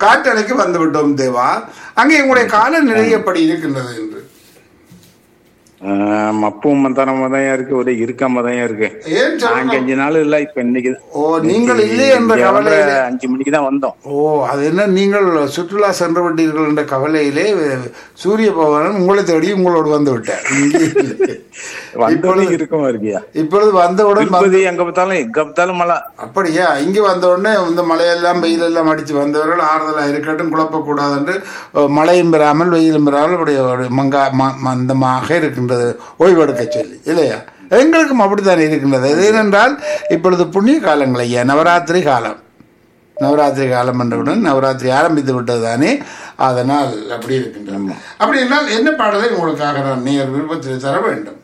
காற்றலைக்கு வந்து விட்டோம் தேவா அங்கே உங்களுடைய காலநிலை எப்படி இருக்கின்றது என்று ஆஹ் மப்பும் மந்தாரமா தான் இருக்கு ஒரே இருக்காம தான் இருக்கு ஏன் நாங்க சொல்றேன் அஞ்சு நாள் இல்ல இப்ப இன்னைக்கு ஓ நீங்கள் இல்லை என்ற இங்க வந்து கவலையிலே அஞ்சு மணிக்கு தான் வந்தோம் ஓ அது என்ன நீங்கள் சுற்றுலா சென்று விட்டீர்கள் என்ற கவலையிலே சூரிய பகவான் உங்களை தேடி உங்களோடு வந்து விட்டார் இங்கே இல்லை. வந்தோடனே இருக்கமா இருக்கியா இப்பொழுது வந்தவுடன் வந்து- திருப்பதி எங்க பார்த்தாலும் எங்க பார்த்தாலும் மழை அப்படியா இங்க வந்த உடனே இந்த மழையெல்லாம் வெயிலெல்லாம் அடிச்சு வந்தவர்கள் ஆறுதலா இருக்கட்டும் குழப்பக்கூடாது என்று அஹ், மழையும் பெறாமல் வெயிலும் பெறாமல் இப்படி ஒரு மங்கா ம- மந்தமாக இருக்கின்றது ஓய்வெடுக்க சொல்லி இல்லையா எங்களுக்கும் அப்படித்தான் இருக்கின்றது அது ஏனென்றால் இப்பொழுது புண்ணிய காலங்கள் ஐயா நவராத்திரி காலம் நவராத்திரி காலம் என்றவுடன் நவராத்திரி ஆரம்பித்து விட்டது தானே அதனால் அப்படி இருக்கின்றன அப்படி என்றால் என்ன பாடலை உங்களுக்காக நான் நேர் விருப்பத்தில் தர வேண்டும்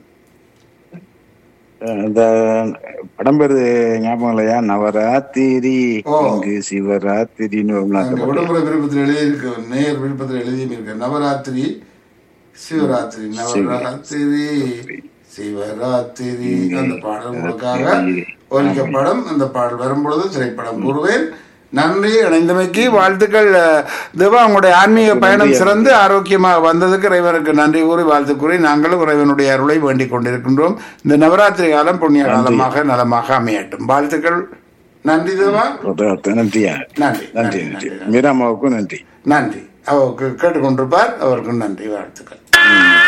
அஹ் இந்த படம் பேரு ஞாபகம் இல்லையா நவராத்திரி ஓ. இங்கு சிவராத்திரின்னு வரும்ல அந்த அங்க பாட்டு. விடுமுறை விருப்பத்தில் எழுதியிருக்கு நேர் விருப்பத்தில் எழுதியும் இருக்கு நவராத்திரி சிவராத்திரி நவராத்திரி சிவராத்திரி அந்த பாடல் உங்களுக்காக ஒலிக்கப்படும் அந்த பாடல் வரும்பொழுது திரைப்படம் கூறுவேன் நன்றி இணைந்தமைக்கு வாழ்த்துக்கள் அஹ், தேவா உங்களுடைய ஆன்மீக பயணம் சிறந்து ஆரோக்கியமாக வந்ததுக்கு இறைவனுக்கு நன்றி கூறி வாழ்த்து கூறி நாங்களும் இறைவனுடைய அருளை வேண்டிக் கொண்டிருக்கின்றோம் இந்த நவராத்திரி காலம் புண்ணிய காலமாக நலமாக அமையட்டும் வாழ்த்துக்கள் நன்றி தேவா நன்றியா நன்றி நன்றி நன்றி மீராமாவுக்கும் நன்றி நன்றி அவருக்கு கேட்டுக்கொண்டிருப்பார் அவருக்கு நன்றி வாழ்த்துக்கள்